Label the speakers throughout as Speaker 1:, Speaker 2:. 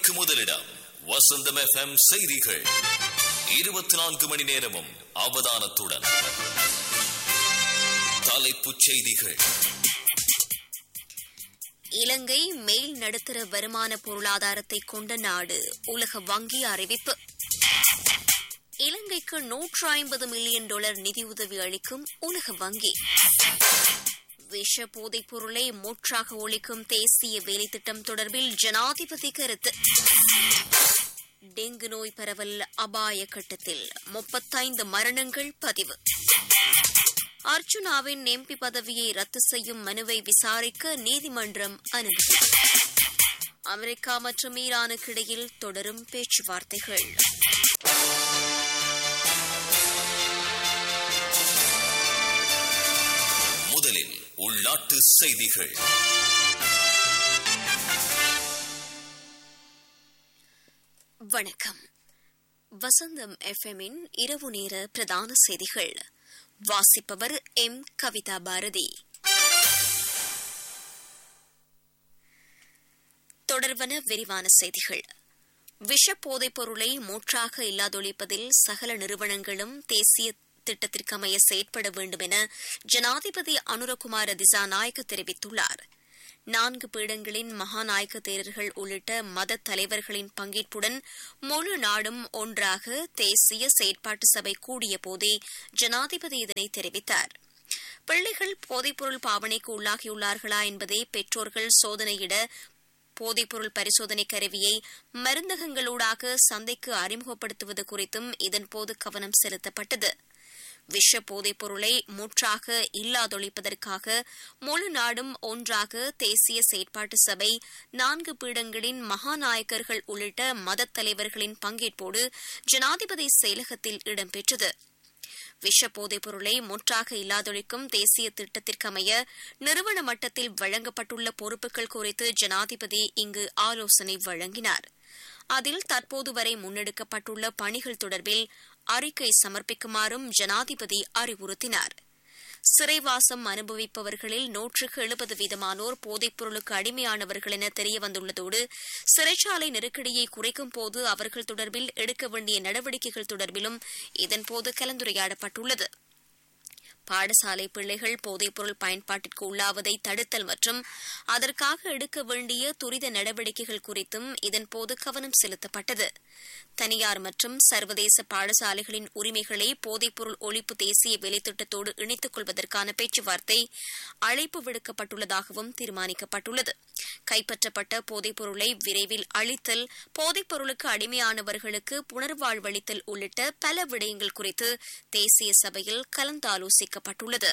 Speaker 1: செய்திகளுக்கு முதலிடம் வசந்தம் எஃப்எம் செய்திகள் இருபத்தி நான்கு மணி நேரமும் அவதானத்துடன் தலைப்புச் செய்திகள்
Speaker 2: இலங்கை மேல் நடுத்தர வருமான பொருளாதாரத்தை கொண்ட நாடு உலக வங்கி அறிவிப்பு இலங்கைக்கு நூற்று ஐம்பது மில்லியன் டாலர் நிதியுதவி அளிக்கும் உலக வங்கி விஷ போதைப் பொருளை மூற்றாக ஒழிக்கும் தேசிய வேலைத்திட்டம் தொடர்பில் ஜனாதிபதி கருத்து டெங்கு நோய் பரவல் அபாய கட்டத்தில் முப்பத்தைந்து மரணங்கள் பதிவு அர்ச்சுனாவின் எம்பி பதவியை ரத்து செய்யும் மனுவை விசாரிக்க நீதிமன்றம் அனுமதி அமெரிக்கா மற்றும் ஈரானுக்கு இடையில் தொடரும் பேச்சுவார்த்தைகள்
Speaker 1: முதலில் உள்நாட்டு செய்திகள்
Speaker 2: வணக்கம் வசந்தம் எஃப்எம்மின் இரவு நேர பிரதான செய்திகள் வாசிப்பவர் எம் கவிதா பாரதி தொடர்வன விரிவான செய்திகள் விஷ போதைப் பொருளை மூற்றாக இல்லாதொழிப்பதில் சகல நிறுவனங்களும் தேசிய திட்டத்திற்கமைய செயற்பட வேண்டும் என ஜனாதிபதி அனுரகுமார திசாநாயக்க தெரிவித்துள்ளார் நான்கு பீடங்களின் மகாநாயக்க தேரர்கள் உள்ளிட்ட மத தலைவர்களின் பங்கேற்புடன் முழு நாடும் ஒன்றாக தேசிய செயற்பாட்டு சபை கூடிய போதே ஜனாதிபதி இதனை தெரிவித்தார் பிள்ளைகள் போதைப்பொருள் பாவனைக்கு உள்ளாகியுள்ளார்களா என்பதை பெற்றோர்கள் சோதனையிட போதைப்பொருள் பரிசோதனை கருவியை மருந்தகங்களூடாக சந்தைக்கு அறிமுகப்படுத்துவது குறித்தும் இதன்போது கவனம் செலுத்தப்பட்டது விஷ போதைப் பொருளை முற்றாக இல்லாதொழிப்பதற்காக முழு நாடும் ஒன்றாக தேசிய செயற்பாட்டு சபை நான்கு பீடங்களின் மகாநாயக்கர்கள் உள்ளிட்ட மதத் தலைவர்களின் பங்கேற்போடு ஜனாதிபதி செயலகத்தில் இடம்பெற்றது விஷ போதைப் பொருளை முற்றாக இல்லாதொழிக்கும் தேசிய திட்டத்திற்கமைய நிறுவன மட்டத்தில் வழங்கப்பட்டுள்ள பொறுப்புகள் குறித்து ஜனாதிபதி இங்கு ஆலோசனை வழங்கினார் அதில் தற்போது வரை முன்னெடுக்கப்பட்டுள்ள பணிகள் தொடர்பில் அறிக்கை சமர்ப்பிக்குமாறும் ஜனாதிபதி அறிவுறுத்தினார் சிறைவாசம் அனுபவிப்பவர்களில் நூற்றுக்கு எழுபது வீதமானோர் போதைப் பொருளுக்கு அடிமையானவர்கள் என தெரியவந்துள்ளதோடு சிறைச்சாலை நெருக்கடியை குறைக்கும் போது அவர்கள் தொடர்பில் எடுக்க வேண்டிய நடவடிக்கைகள் தொடர்பிலும் இதன்போது கலந்துரையாடப்பட்டுள்ளது பாடசாலை பிள்ளைகள் போதைப்பொருள் பயன்பாட்டிற்கு உள்ளாவதை தடுத்தல் மற்றும் அதற்காக எடுக்க வேண்டிய துரித நடவடிக்கைகள் குறித்தும் இதன்போது கவனம் செலுத்தப்பட்டது தனியார் மற்றும் சர்வதேச பாடசாலைகளின் உரிமைகளை போதைப்பொருள் ஒழிப்பு தேசிய வேலைத்திட்டத்தோடு இணைத்துக் கொள்வதற்கான பேச்சுவார்த்தை அழைப்பு விடுக்கப்பட்டுள்ளதாகவும் தீர்மானிக்கப்பட்டுள்ளது கைப்பற்றப்பட்ட போதைப்பொருளை விரைவில் அளித்தல் போதைப்பொருளுக்கு அடிமையானவர்களுக்கு புனர்வாழ்வளித்தல் உள்ளிட்ட பல விடயங்கள் குறித்து தேசிய சபையில் கலந்தாலோசிக்கப்பட்டுள்ளது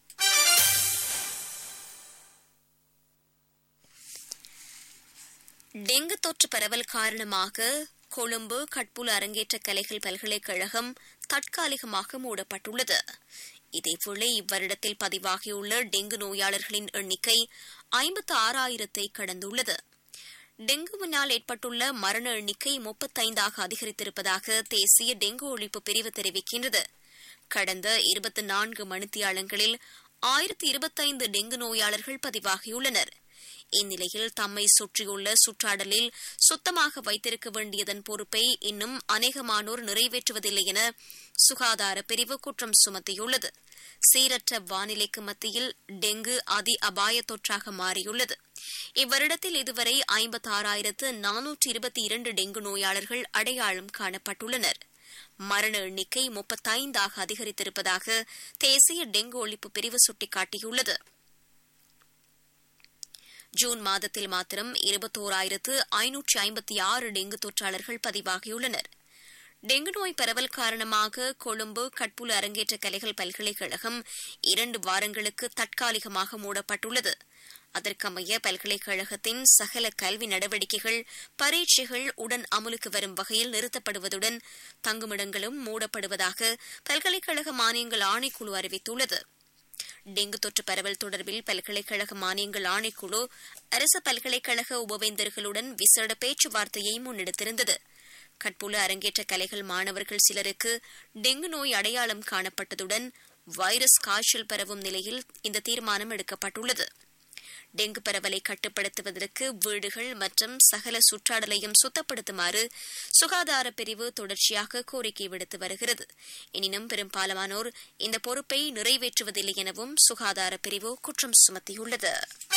Speaker 2: டெங்கு தொற்று பரவல் காரணமாக கொழும்பு கட்புல அரங்கேற்ற கலைகள் பல்கலைக்கழகம் தற்காலிகமாக மூடப்பட்டுள்ளது இதேபோல இவ்வருடத்தில் பதிவாகியுள்ள டெங்கு நோயாளர்களின் எண்ணிக்கை ஐம்பத்து ஆறாயிரத்தை கடந்துள்ளது டெங்குவினால் ஏற்பட்டுள்ள மரண எண்ணிக்கை முப்பத்தைந்தாக அதிகரித்திருப்பதாக தேசிய டெங்கு ஒழிப்பு பிரிவு தெரிவிக்கின்றது கடந்த இருபத்தி நான்கு மணித்தியாலங்களில் ஆயிரத்தி இருபத்தைந்து டெங்கு நோயாளர்கள் பதிவாகியுள்ளனர் இந்நிலையில் தம்மை சுற்றியுள்ள சுற்றாடலில் சுத்தமாக வைத்திருக்க வேண்டியதன் பொறுப்பை இன்னும் அநேகமானோர் நிறைவேற்றுவதில்லை என சுகாதார பிரிவு குற்றம் சுமத்தியுள்ளது சீரற்ற வானிலைக்கு மத்தியில் டெங்கு அதி அபாய தொற்றாக மாறியுள்ளது இவ்வருடத்தில் இதுவரை ஐம்பத்தாறாயிரத்து நானூற்று இருபத்தி இரண்டு டெங்கு நோயாளர்கள் அடையாளம் காணப்பட்டுள்ளனர் மரண எண்ணிக்கை முப்பத்தைந்தாக அதிகரித்திருப்பதாக தேசிய டெங்கு ஒழிப்பு பிரிவு சுட்டிக்காட்டியுள்ளது ஜூன் மாதத்தில் மாத்திரம் இருபத்தோராயிரத்து ஐநூற்றி ஐம்பத்தி ஆறு டெங்கு தொற்றாளர்கள் பதிவாகியுள்ளனர் டெங்கு நோய் பரவல் காரணமாக கொழும்பு கட்புல அரங்கேற்ற கலைகள் பல்கலைக்கழகம் இரண்டு வாரங்களுக்கு தற்காலிகமாக மூடப்பட்டுள்ளது அதற்கமைய பல்கலைக்கழகத்தின் சகல கல்வி நடவடிக்கைகள் பரீட்சைகள் உடன் அமலுக்கு வரும் வகையில் நிறுத்தப்படுவதுடன் தங்குமிடங்களும் மூடப்படுவதாக பல்கலைக்கழக மானியங்கள் ஆணைக்குழு அறிவித்துள்ளது டெங்கு தொற்று பரவல் தொடர்பில் பல்கலைக்கழக மானியங்கள் ஆணைக்குழு அரசு பல்கலைக்கழக உபவேந்தர்களுடன் விசேட பேச்சுவார்த்தையை முன்னெடுத்திருந்தது கட்புல அரங்கேற்ற கலைகள் மாணவர்கள் சிலருக்கு டெங்கு நோய் அடையாளம் காணப்பட்டதுடன் வைரஸ் காய்ச்சல் பரவும் நிலையில் இந்த தீர்மானம் எடுக்கப்பட்டுள்ளது டெங்கு பரவலை கட்டுப்படுத்துவதற்கு வீடுகள் மற்றும் சகல சுற்றாடலையும் சுத்தப்படுத்துமாறு சுகாதார பிரிவு தொடர்ச்சியாக கோரிக்கை விடுத்து வருகிறது எனினும் பெரும்பாலானோர் இந்த பொறுப்பை நிறைவேற்றுவதில்லை எனவும் சுகாதார பிரிவு குற்றம் சுமத்தியுள்ளது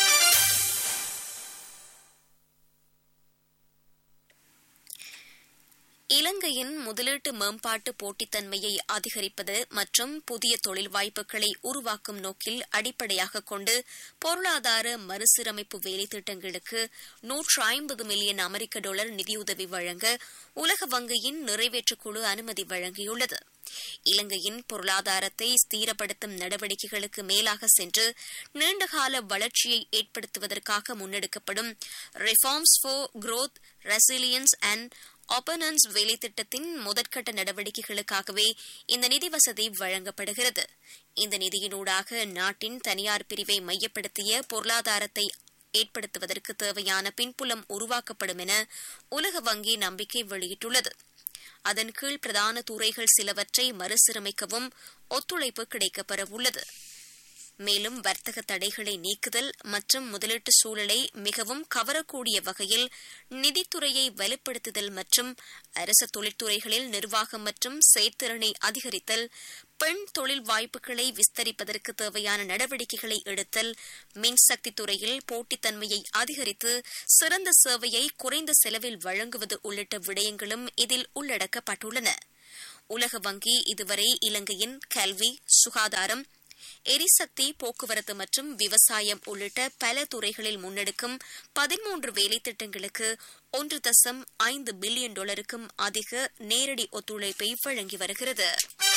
Speaker 2: இலங்கையின் முதலீட்டு மேம்பாட்டு போட்டித்தன்மையை அதிகரிப்பது மற்றும் புதிய தொழில் வாய்ப்புகளை உருவாக்கும் நோக்கில் அடிப்படையாக கொண்டு பொருளாதார மறுசீரமைப்பு வேலை திட்டங்களுக்கு நூற்று ஐம்பது மில்லியன் அமெரிக்க டாலர் நிதியுதவி வழங்க உலக வங்கியின் நிறைவேற்றுக்குழு அனுமதி வழங்கியுள்ளது இலங்கையின் பொருளாதாரத்தை ஸ்திரப்படுத்தும் நடவடிக்கைகளுக்கு மேலாக சென்று நீண்டகால வளர்ச்சியை ஏற்படுத்துவதற்காக முன்னெடுக்கப்படும் reforms for growth resilience and openness வேலை திட்டத்தின் முதற்கட்ட நடவடிக்கைகளுக்காகவே இந்த நிதி வசதி வழங்கப்படுகிறது இந்த நிதியினூடாக நாட்டின் தனியார் பிரிவை மையப்படுத்திய பொருளாதாரத்தை ஏற்படுத்துவதற்கு தேவையான பின்புலம் உருவாக்கப்படும் என உலக வங்கி நம்பிக்கை வெளியிட்டுள்ளது அதன் கீழ் பிரதான துறைகள் சிலவற்றை மறுசீரமைக்கவும் ஒத்துழைப்பு கிடைக்கப்பெறவுள்ளது மேலும் வர்த்தக தடைகளை நீக்குதல் மற்றும் முதலீட்டு சூழலை மிகவும் கவரக்கூடிய வகையில் நிதித்துறையை வலுப்படுத்துதல் மற்றும் அரசு தொழிற்துறைகளில் நிர்வாகம் மற்றும் செயற்திறனை அதிகரித்தல் பெண் தொழில் வாய்ப்புகளை விஸ்தரிப்பதற்கு தேவையான நடவடிக்கைகளை எடுத்தல் மின்சக்தி துறையில் போட்டித்தன்மையை அதிகரித்து சிறந்த சேவையை குறைந்த செலவில் வழங்குவது உள்ளிட்ட விடயங்களும் இதில் உள்ளடக்கப்பட்டுள்ளன உலக வங்கி இதுவரை இலங்கையின் கல்வி சுகாதாரம் எரிசக்தி போக்குவரத்து மற்றும் விவசாயம் உள்ளிட்ட பல துறைகளில் முன்னெடுக்கும் பதிமூன்று வேலை திட்டங்களுக்கு ஒன்று தசம் ஐந்து பில்லியன் டாலருக்கும் அதிக நேரடி ஒத்துழைப்பை வழங்கி வருகிறது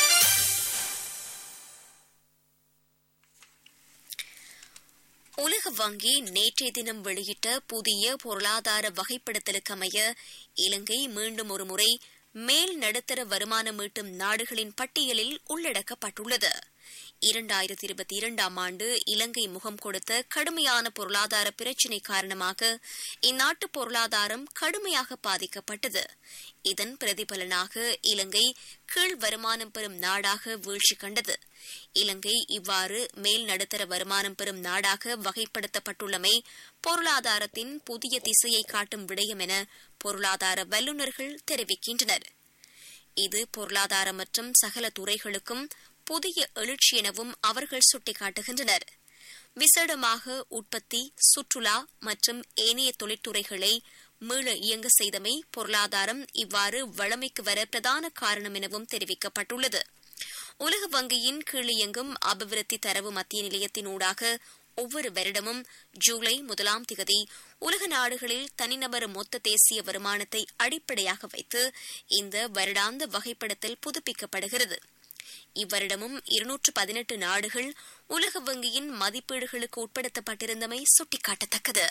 Speaker 2: உலக வங்கி நேற்றைய தினம் வெளியிட்ட புதிய பொருளாதார வகைப்படுத்தலுக்கமைய இலங்கை மீண்டும் ஒருமுறை மேல் நடுத்தர வருமானம் ஈட்டும் நாடுகளின் பட்டியலில் உள்ளடக்கப்பட்டுள்ளது இரண்டாயிரத்தி இருபத்தி இரண்டாம் ஆண்டு இலங்கை முகம் கொடுத்த கடுமையான பொருளாதார பிரச்சினை காரணமாக இந்நாட்டு பொருளாதாரம் கடுமையாக பாதிக்கப்பட்டது இதன் பிரதிபலனாக இலங்கை கீழ் வருமானம் பெறும் நாடாக வீழ்ச்சி கண்டது இலங்கை இவ்வாறு மேல் நடுத்தர வருமானம் பெறும் நாடாக வகைப்படுத்தப்பட்டுள்ளமை பொருளாதாரத்தின் புதிய திசையை காட்டும் விடயம் என பொருளாதார வல்லுநர்கள் தெரிவிக்கின்றனர் இது பொருளாதார மற்றும் சகல துறைகளுக்கும் புதிய எழுச்சி எனவும் அவர்கள் சுட்டிக்காட்டுகின்றனர் விசேடமாக உற்பத்தி சுற்றுலா மற்றும் ஏனைய தொழிற்துறைகளை மீள இயங்க செய்தமை பொருளாதாரம் இவ்வாறு வளமைக்கு வர பிரதான காரணம் எனவும் தெரிவிக்கப்பட்டுள்ளது உலக வங்கியின் கீழ் இயங்கும் அபிவிருத்தி தரவு மத்திய நிலையத்தினூடாக ஒவ்வொரு வருடமும் ஜூலை முதலாம் திகதி உலக நாடுகளில் தனிநபர் மொத்த தேசிய வருமானத்தை அடிப்படையாக வைத்து இந்த வருடாந்த வகைப்படுத்தல் புதுப்பிக்கப்படுகிறது இவ்வருடமும் இருநூற்று பதினெட்டு நாடுகள் உலக வங்கியின் மதிப்பீடுகளுக்கு உட்படுத்தப்பட்டிருந்தமை சுட்டிக்காட்டத்தக்கது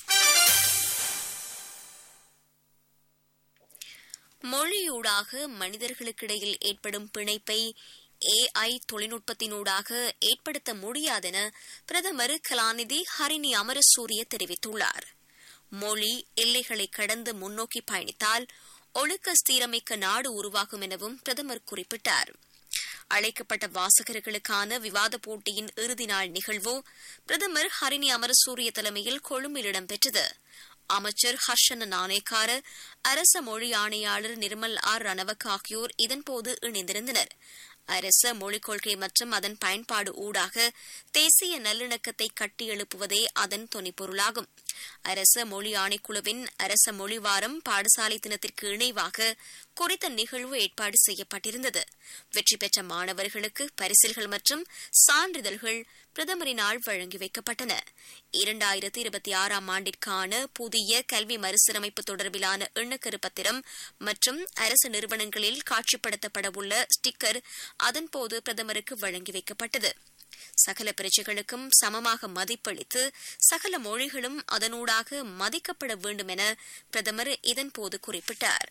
Speaker 2: மொழியூடாக மனிதர்களுக்கிடையில் ஏற்படும் பிணைப்பை ஏஐ தொழில்நுட்பத்தினூடாக ஏற்படுத்த முடியாதென பிரதமர் கலாநிதி ஹரிணி அமரசூரிய தெரிவித்துள்ளார் மொழி எல்லைகளை கடந்து முன்னோக்கி பயணித்தால் ஒழுக்க ஸ்திரமிக்க நாடு உருவாகும் எனவும் பிரதமர் குறிப்பிட்டார் அழைக்கப்பட்ட வாசகர்களுக்கான விவாத போட்டியின் இறுதி நாள் நிகழ்வு பிரதமர் ஹரிணி அமரசூரிய தலைமையில் கொழும்பில் இடம்பெற்றது அமைச்சர் ஹர்ஷன நாணேக்கார அரச மொழி ஆணையாளர் நிர்மல் ஆர் ரணவக் ஆகியோர் இதன்போது இணைந்திருந்தனர் அரச மொழிக் கொள்கை மற்றும் அதன் பயன்பாடு ஊடாக தேசிய நல்லிணக்கத்தை கட்டியெழுப்புவதே அதன் தொனிப்பொருளாகும் அரச மொழி ஆணைக்குழுவின் அரச மொழி வாரம் பாடசாலை தினத்திற்கு இணைவாக குறித்த நிகழ்வு ஏற்பாடு செய்யப்பட்டிருந்தது வெற்றி பெற்ற மாணவர்களுக்கு பரிசில்கள் மற்றும் சான்றிதழ்கள் பிரதமரினால் வழங்கி வைக்கப்பட்டன இரண்டாயிரத்தி இருபத்தி ஆறாம் ஆண்டிற்கான புதிய கல்வி மறுசீரமைப்பு தொடர்பிலான எண்ணக்கரு பத்திரம் மற்றும் அரசு நிறுவனங்களில் காட்சிப்படுத்தப்படவுள்ள ஸ்டிக்கர் அதன்போது பிரதமருக்கு வழங்கி வைக்கப்பட்டது சகல பிரஜைகளுக்கும் சமமாக மதிப்பளித்து சகல மொழிகளும் அதனூடாக மதிக்கப்பட வேண்டும் என பிரதமர் இதன்போது குறிப்பிட்டார்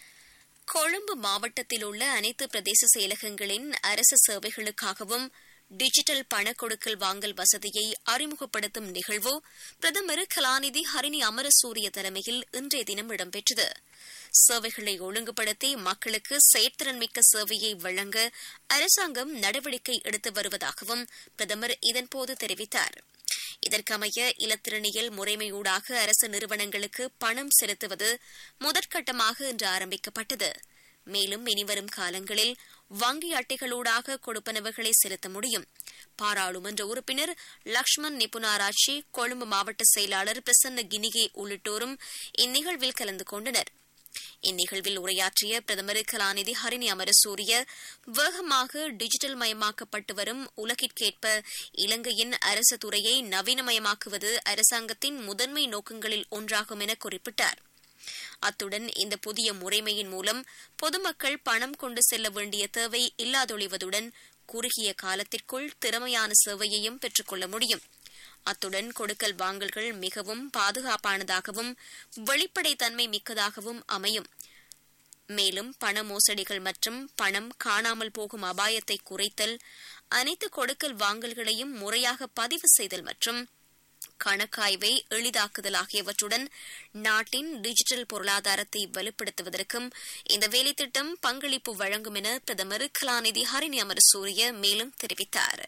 Speaker 2: கொழும்பு மாவட்டத்தில் உள்ள அனைத்து பிரதேச செயலகங்களின் அரசு சேவைகளுக்காகவும் டிஜிட்டல் பண கொடுக்கல் வாங்கல் வசதியை அறிமுகப்படுத்தும் நிகழ்வு பிரதமர் கலாநிதி ஹரிணி அமரசூரிய தலைமையில் இன்றைய தினம் இடம்பெற்றது சேவைகளை ஒழுங்குபடுத்தி மக்களுக்கு செயற்திறன்மிக்க சேவையை வழங்க அரசாங்கம் நடவடிக்கை எடுத்து வருவதாகவும் பிரதமர் இதன்போது தெரிவித்தார் இதற்கமைய இலத்திரனியல் முறைமையூடாக அரசு நிறுவனங்களுக்கு பணம் செலுத்துவது முதற்கட்டமாக இன்று ஆரம்பிக்கப்பட்டது மேலும் இனிவரும் காலங்களில் வங்கி அட்டைகளூடாக கொடுப்பனவுகளை செலுத்த முடியும் பாராளுமன்ற உறுப்பினர் லக்ஷ்மண் நிபுணாராட்சி கொழும்பு மாவட்ட செயலாளர் பிரசன்ன கினிகே உள்ளிட்டோரும் இந்நிகழ்வில் கலந்து கொண்டனர் இந்நிகழ்வில் உரையாற்றிய பிரதமர் கலாநிதி ஹரிணி அமரசூரிய வேகமாக டிஜிட்டல் மயமாக்கப்பட்டு வரும் உலகிற்கேற்ப இலங்கையின் அரசு துறையை நவீனமயமாக்குவது அரசாங்கத்தின் முதன்மை நோக்கங்களில் ஒன்றாகும் என குறிப்பிட்டார் அத்துடன் இந்த புதிய முறைமையின் மூலம் பொதுமக்கள் பணம் கொண்டு செல்ல வேண்டிய தேவை இல்லாதொழிவதுடன் குறுகிய காலத்திற்குள் திறமையான சேவையையும் பெற்றுக்கொள்ள முடியும் அத்துடன் கொடுக்கல் வாங்கல்கள் மிகவும் பாதுகாப்பானதாகவும் வெளிப்படைத்தன்மை மிக்கதாகவும் அமையும் மேலும் பண மோசடிகள் மற்றும் பணம் காணாமல் போகும் அபாயத்தை குறைத்தல் அனைத்து கொடுக்கல் வாங்கல்களையும் முறையாக பதிவு செய்தல் மற்றும் கணக்காய்வை எளிதாக்குதல் ஆகியவற்றுடன் நாட்டின் டிஜிட்டல் பொருளாதாரத்தை வலுப்படுத்துவதற்கும் இந்த வேலைத்திட்டம் பங்களிப்பு வழங்கும் என பிரதமர் கலாநிதி ஹரிணி அமரசூரிய மேலும் தெரிவித்தார்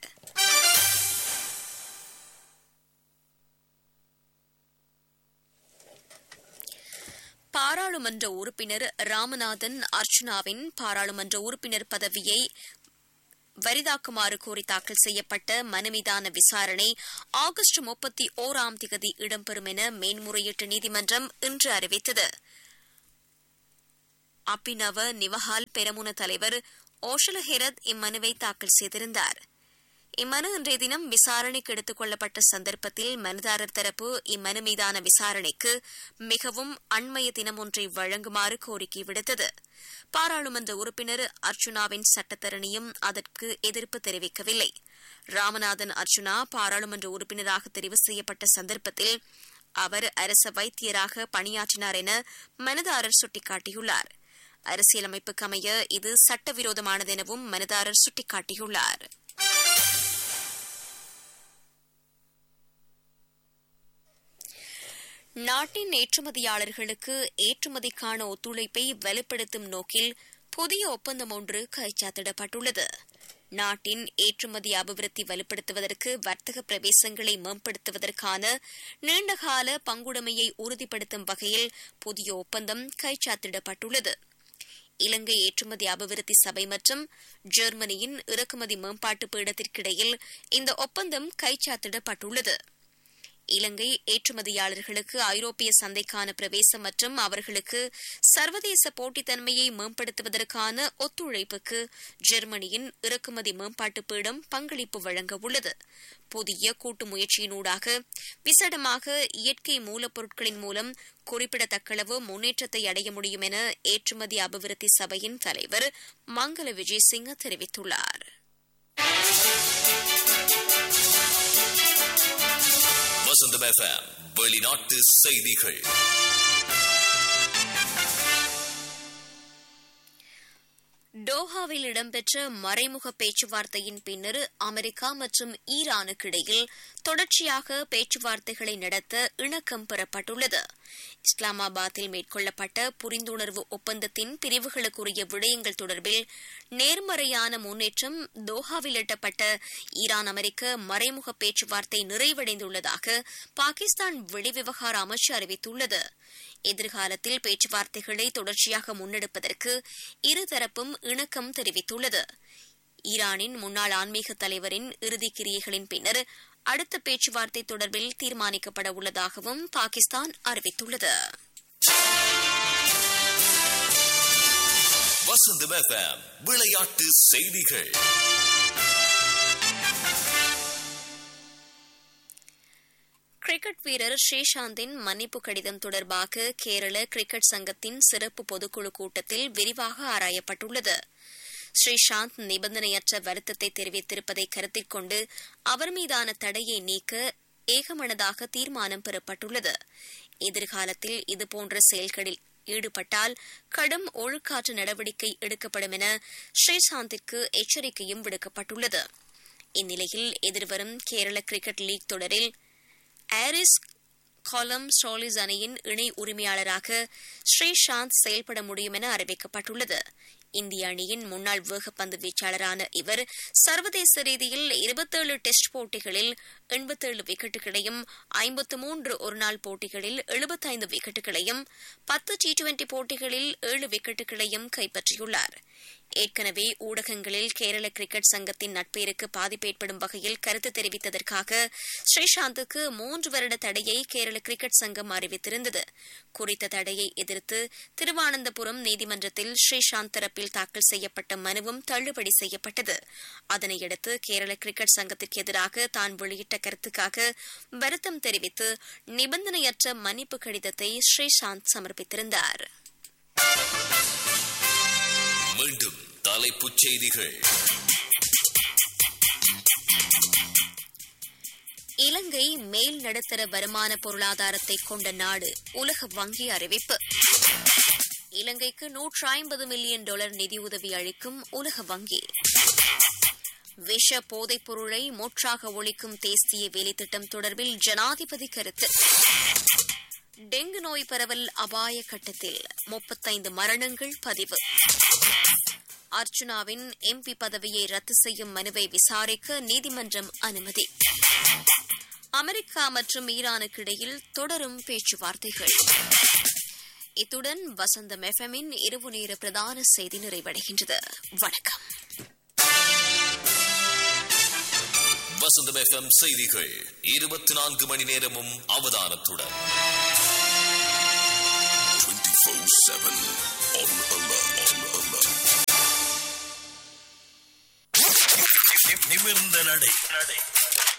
Speaker 2: பாராளுமன்ற உறுப்பினர் ராமநாதன் அர்ச்சுனாவின் பாராளுமன்ற உறுப்பினர் பதவியை வரிதாக்குமாறு கோரி தாக்கல் செய்யப்பட்ட மனு மீதான விசாரணை ஆகஸ்ட் முப்பத்தி ஓராம் திகதி இடம்பெறும் என மேன்முறையீட்டு நீதிமன்றம் இன்று அறிவித்தது அபினவ நிவஹால் பெரமுன தலைவர் ஓஷல ஹெரத் இம்மனுவை தாக்கல் செய்திருந்தார் இம்மனு இன்றைய தினம் விசாரணைக்கு எடுத்துக் கொள்ளப்பட்ட சந்தர்ப்பத்தில் மனுதாரர் தரப்பு இம்மனு மீதான விசாரணைக்கு மிகவும் அண்மைய தினம் ஒன்றை வழங்குமாறு கோரிக்கை விடுத்தது பாராளுமன்ற உறுப்பினர் அர்ச்சுனாவின் சட்டத்தரணியும் அதற்கு எதிர்ப்பு தெரிவிக்கவில்லை ராமநாதன் அர்ச்சுனா பாராளுமன்ற உறுப்பினராக தெரிவு செய்யப்பட்ட சந்தர்ப்பத்தில் அவர் அரச வைத்தியராக பணியாற்றினார் என மனுதாரர் சுட்டிக்காட்டியுள்ளார் அரசியலமைப்புக்கு அமைய இது சட்டவிரோதமானது எனவும் மனுதாரர் சுட்டிக்காட்டியுள்ளார் நாட்டின் ஏற்றுமதியாளர்களுக்கு ஏற்றுமதிக்கான ஒத்துழைப்பை வலுப்படுத்தும் நோக்கில் புதிய ஒப்பந்தம் ஒன்று கைச்சாத்திடப்பட்டுள்ளது நாட்டின் ஏற்றுமதி அபிவிருத்தி வலுப்படுத்துவதற்கு வர்த்தக பிரவேசங்களை மேம்படுத்துவதற்கான நீண்டகால பங்குடைமையை உறுதிப்படுத்தும் வகையில் புதிய ஒப்பந்தம் கைச்சாத்திடப்பட்டுள்ளது இலங்கை ஏற்றுமதி அபிவிருத்தி சபை மற்றும் ஜெர்மனியின் இறக்குமதி மேம்பாட்டு பீடத்திற்கிடையில் இந்த ஒப்பந்தம் கைச்சாத்திடப்பட்டுள்ளது இலங்கை ஏற்றுமதியாளர்களுக்கு ஐரோப்பிய சந்தைக்கான பிரவேசம் மற்றும் அவர்களுக்கு சர்வதேச போட்டித்தன்மையை மேம்படுத்துவதற்கான ஒத்துழைப்புக்கு ஜெர்மனியின் இறக்குமதி மேம்பாட்டு பீடம் பங்களிப்பு வழங்க உள்ளது புதிய கூட்டு முயற்சியினூடாக விசடமாக இயற்கை மூலப்பொருட்களின் மூலம் குறிப்பிடத்தக்களவு முன்னேற்றத்தை அடைய முடியும் என ஏற்றுமதி அபிவிருத்தி சபையின் தலைவர் மங்கள விஜயசிங்க தெரிவித்துள்ளார்
Speaker 1: வசந்தம் எஃப்எம் வெளிநாட்டு செய்திகள்
Speaker 2: டோஹாவில் இடம்பெற்ற மறைமுக பேச்சுவார்த்தையின் பின்னர் அமெரிக்கா மற்றும் ஈரானுக்கிடையில் தொடர்ச்சியாக பேச்சுவார்த்தைகளை நடத்த இணக்கம் பெறப்பட்டுள்ளது இஸ்லாமாபாத்தில் மேற்கொள்ளப்பட்ட புரிந்துணர்வு ஒப்பந்தத்தின் பிரிவுகளுக்குரிய விடயங்கள் தொடர்பில் நேர்மறையான முன்னேற்றம் தோஹாவில் எட்டப்பட்ட ஈரான் அமெரிக்க மறைமுக பேச்சுவார்த்தை நிறைவடைந்துள்ளதாக பாகிஸ்தான் வெளிவிவகார அமைச்சு அறிவித்துள்ளது எதிர்காலத்தில் பேச்சுவார்த்தைகளை தொடர்ச்சியாக முன்னெடுப்பதற்கு இருதரப்பும் இணக்கம் தெரிவித்துள்ளது ஈரானின் முன்னாள் ஆன்மீக தலைவரின் இறுதிக் கிரியைகளின் பின்னர் அடுத்த பேச்சுவார்த்தை தொடர்பில் தீர்மானிக்கப்பட உள்ளதாகவும் பாகிஸ்தான் அறிவித்துள்ளது
Speaker 1: வசந்தம் எஃப்எம் விளையாட்டு செய்திகள்
Speaker 2: கிரிக்கெட் வீரர் ஸ்ரீசாந்தின் மன்னிப்பு கடிதம் தொடர்பாக கேரள கிரிக்கெட் சங்கத்தின் சிறப்பு பொதுக்குழு கூட்டத்தில் விரிவாக ஆராயப்பட்டுள்ளது ஸ்ரீசாந்த் நிபந்தனையற்ற வருத்தத்தை தெரிவித்திருப்பதை கருத்தில் கொண்டு அவர் மீதான தடையை நீக்க ஏகமனதாக தீர்மானம் பெறப்பட்டுள்ளது எதிர்காலத்தில் இதுபோன்ற செயல்களில் ஈடுபட்டால் கடும் ஒழுக்காற்று நடவடிக்கை எடுக்கப்படும் என ஸ்ரீசாந்திற்கு எச்சரிக்கையும் விடுக்கப்பட்டுள்ளது இந்நிலையில் எதிர்வரும் கேரள கிரிக்கெட் லீக் தொடரில் ஆரிஸ் காலம் ஸ்டாலிஸ் அணியின் இணை உரிமையாளராக ஸ்ரீசாந்த் செயல்பட முடியும் என அறிவிக்கப்பட்டுள்ளது இந்திய அணியின் முன்னாள் வேகப்பந்து வீச்சாளரான இவர் சர்வதேச ரீதியில் இருபத்தேழு டெஸ்ட் போட்டிகளில் எண்பத்தேழு விக்கெட்டுகளையும் ஐம்பத்து மூன்று ஒருநாள் போட்டிகளில் எழுபத்தைந்து விக்கெட்டுகளையும் பத்து டி டுவெண்டி போட்டிகளில் ஏழு விக்கெட்டுகளையும் கைப்பற்றியுள்ளார் ஏற்கனவே ஊடகங்களில் கேரள கிரிக்கெட் சங்கத்தின் நட்பேருக்கு பாதிப்பு ஏற்படும் வகையில் கருத்து தெரிவித்ததற்காக ஸ்ரீசாந்துக்கு மூன்று வருட தடையை கேரள கிரிக்கெட் சங்கம் அறிவித்திருந்தது குறித்த தடையை எதிர்த்து திருவானந்தபுரம் நீதிமன்றத்தில் ஸ்ரீசாந்த் தரப்பில் தாக்கல் செய்யப்பட்ட மனுவும் தள்ளுபடி செய்யப்பட்டது அதனையடுத்து கேரள கிரிக்கெட் சங்கத்திற்கு எதிராக தான் வெளியிட்ட கருத்துக்காக வருத்தம் தெரிவித்து நிபந்தனையற்ற மன்னிப்பு கடிதத்தை ஸ்ரீசாந்த் சமர்ப்பித்திருந்தார்
Speaker 1: மீண்டும் தலைப்புச் செய்திகள்
Speaker 2: இலங்கை மேல் நடுத்தர வருமான பொருளாதாரத்தை கொண்ட நாடு உலக வங்கி அறிவிப்பு இலங்கைக்கு நூற்று ஐம்பது மில்லியன் டாலர் நிதியுதவி அளிக்கும் உலக வங்கி விஷ போதைப் பொருளை முற்றாக ஒழிக்கும் தேசிய வேலைத்திட்டம் தொடர்பில் ஜனாதிபதி கருத்து டெங்கு நோய் பரவல் அபாய கட்டத்தில் முப்பத்தைந்து மரணங்கள் பதிவு அர்ச்சுனாவின் எம்பி பதவியை ரத்து செய்யும் மனுவை விசாரிக்க நீதிமன்றம் அனுமதி அமெரிக்கா மற்றும் ஈரானுக்கு இடையில் தொடரும் பேச்சுவார்த்தைகள் இத்துடன் வசந்தம் எஃப்எம்மின் இரவு நேர பிரதான செய்தி நிறைவடைகின்றது வணக்கம்
Speaker 1: வசந்தம் எஃப்எம் செய்திகள் இருபத்தி நான்கு மணி நேரமும் அவதானத்துடன்
Speaker 3: 24-7 on alert. On alert. நிமிர்ந்த நடை